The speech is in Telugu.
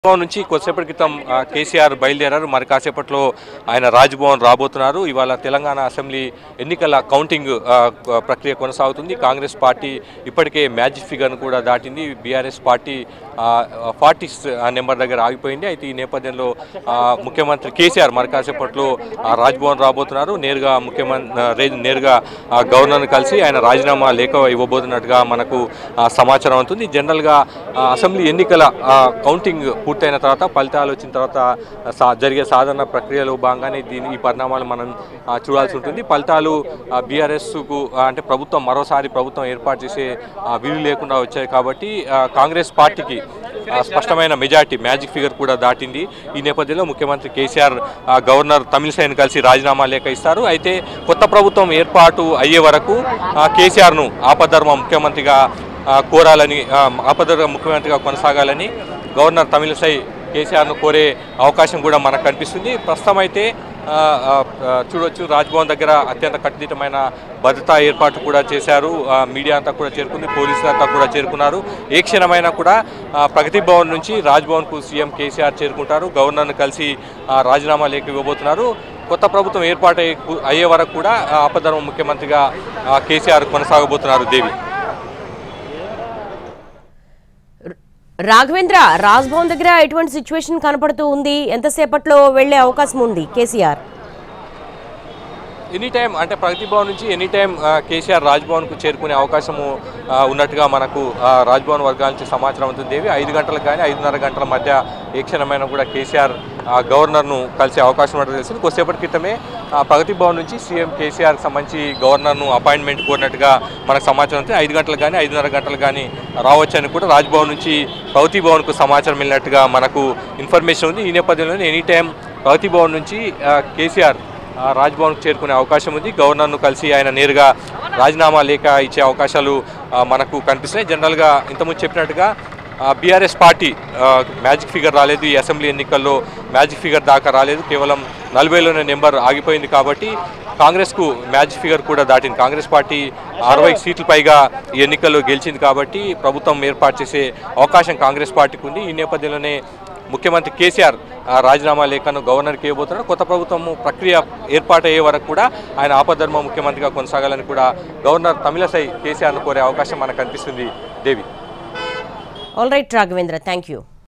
భవన్ నుంచి కొద్దిసేపటి క్రితం ఆ, కేసీఆర్ బయలుదేరారు మరి కాసేపట్లో ఆయన రాజ్భవన్ రాబోతున్నారు ఇవాళ తెలంగాణ అసెంబ్లీ ఎన్నికల కౌంటింగ్ ఆ, ప్రక్రియ కొనసాగుతుంది కాంగ్రెస్ పార్టీ ఇప్పటికే మ్యాజిక్ ఫిగర్ను కూడా దాటింది బీఆర్ఎస్ పార్టీ ఫార్టీ నెంబర్ దగ్గర ఆగిపోయింది అయితే ఈ నేపథ్యంలో ఆ, ముఖ్యమంత్రి కేసీఆర్ మరి కాసేపట్లో ఆ, రాజ్భవన్ రాబోతున్నారు నేరుగా ముఖ్యమంత్రి నేరుగా ఆ, గవర్నర్ను కలిసి ఆయన రాజీనామా లేఖ ఇవ్వబోతున్నట్టుగా మనకు ఆ, సమాచారం అవుతుంది జనరల్గా ఆ, అసెంబ్లీ ఎన్నికల ఆ, కౌంటింగ్ పూర్తయిన తర్వాత ఫలితాలు వచ్చిన తర్వాత సా జరిగే సాధారణ ప్రక్రియలో భాగంగానే దీని ఈ పరిణామాలు మనం ఆ, చూడాల్సి ఉంటుంది ఫలితాలు బీఆర్ఎస్కు అంటే ప్రభుత్వం మరోసారి ప్రభుత్వం ఏర్పాటు చేసే ఆ, వీలు లేకుండా వచ్చాయి కాబట్టి ఆ, కాంగ్రెస్ పార్టీకి ఆ, స్పష్టమైన మెజార్టీ మ్యాజిక్ ఫిగర్ కూడా దాటింది ఈ నేపథ్యంలో ముఖ్యమంత్రి కేసీఆర్ ఆ, గవర్నర్ తమిళసైన్ కలిసి రాజీనామా లేఖ ఇస్తారు అయితే కొత్త ప్రభుత్వం ఏర్పాటు అయ్యే వరకు ఆ, కేసీఆర్ను ఆపధర్మ ముఖ్యమంత్రిగా ఆ, కోరాలని ఆ, ఆపధర్మ ముఖ్యమంత్రిగా కొనసాగాలని గవర్నర్ తమిళసై కేసీఆర్ను కోరే అవకాశం కూడా మనకు కనిపిస్తుంది ప్రస్తుతం అయితే ఆ, ఆ, ఆ, చూడొచ్చు రాజ్భవన్ దగ్గర అత్యంత కట్టుదిట్టమైన భద్రతా ఏర్పాటు కూడా చేశారు ఆ, మీడియా అంతా కూడా చేరుకుంది పోలీసులు అంతా కూడా చేరుకున్నారు ఏ క్షణమైనా కూడా ఆ, ప్రగతి భవన్ నుంచి రాజ్భవన్కు సీఎం కేసీఆర్ చేరుకుంటారు గవర్నర్ను కలిసి ఆ, రాజీనామా లేఖ ఇవ్వబోతున్నారు కొత్త ప్రభుత్వం ఏర్పాటు అయ్యే- అయ్యే వరకు కూడా ఆ, ఆపధర్మ ముఖ్యమంత్రిగా ఆ, కేసీఆర్ కొనసాగబోతున్నారు దేవి రాఘవేంద్ర రాజ్భవన్ దగ్గర ఎటువంటి సిచ్యువేషన్ కనపడుతూ ఉంది ఎంతసేపట్లో వెళ్లే అవకాశం ఉంది కేసీఆర్ ఎనీ టైం అంటే ప్రగతి భవన్ నుంచి ఎనీ టైం ఆ, కేసీఆర్ రాజ్భవన్కు చేరుకునే అవకాశము ఆ, ఉన్నట్టుగా మనకు ఆ, రాజ్భవన్ వర్గాల నుంచి సమాచారం అవుతుంది దేవి ఐదు గంటలకు కానీ ఐదున్నర గంటల మధ్య ఏ క్షణమైనా కూడా కేసీఆర్ ఆ, గవర్నర్ను కలిసే అవకాశం ఉన్నట్టు తెలిసింది కొద్దిసేపటి క్రితమే ఆ, ప్రగతి భవన్ నుంచి సీఎం కేసీఆర్కి సంబంధించి గవర్నర్ను అపాయింట్మెంట్ కోరినట్టుగా మనకు సమాచారం ఉంది ఐదు గంటలకు కానీ ఐదున్నర గంటలు కానీ రావచ్చని కూడా రాజ్భవన్ నుంచి ప్రగతి భవన్కు సమాచారం వెళ్ళినట్టుగా మనకు ఇన్ఫర్మేషన్ ఉంది ఈ నేపథ్యంలోనే ఎనీ టైం ప్రగతి భవన్ నుంచి ఆ, కేసీఆర్ ఆ, రాజ్భవన్కు చేరుకునే అవకాశం ఉంది గవర్నర్ను కలిసి ఆయన నేరుగా రాజీనామా లేఖ ఇచ్చే అవకాశాలు ఆ, మనకు కనిపిస్తున్నాయి జనరల్గా ఇంతకుముందు చెప్పినట్టుగా బీఆర్ఎస్ పార్టీ ఆ, మ్యాజిక్ ఫిగర్ రాలేదు ఈ అసెంబ్లీ ఎన్నికల్లో మ్యాజిక్ ఫిగర్ దాకా రాలేదు కేవలం నలభైలోనే నెంబర్ ఆగిపోయింది కాబట్టి కాంగ్రెస్కు మ్యాజిక్ ఫిగర్ కూడా దాటింది కాంగ్రెస్ పార్టీ అరవై సీట్ల పైగా ఈ ఎన్నికల్లో గెలిచింది కాబట్టి ప్రభుత్వం ఏర్పాటు చేసే అవకాశం కాంగ్రెస్ పార్టీకి ఉంది ఈ నేపథ్యంలోనే ముఖ్యమంత్రి కేసీఆర్ ఆ, రాజీనామా లేఖను గవర్నర్కి ఇవ్వబోతున్నారు కొత్త ప్రభుత్వం ప్రక్రియ ఏర్పాటయ్యే వరకు కూడా ఆయన ఆపధర్మ ముఖ్యమంత్రిగా కొనసాగాలని కూడా గవర్నర్ తమిళసై కేసీఆర్ను కోరే అవకాశం మనకు కనిపిస్తుంది Devi all right Raghavendra thank you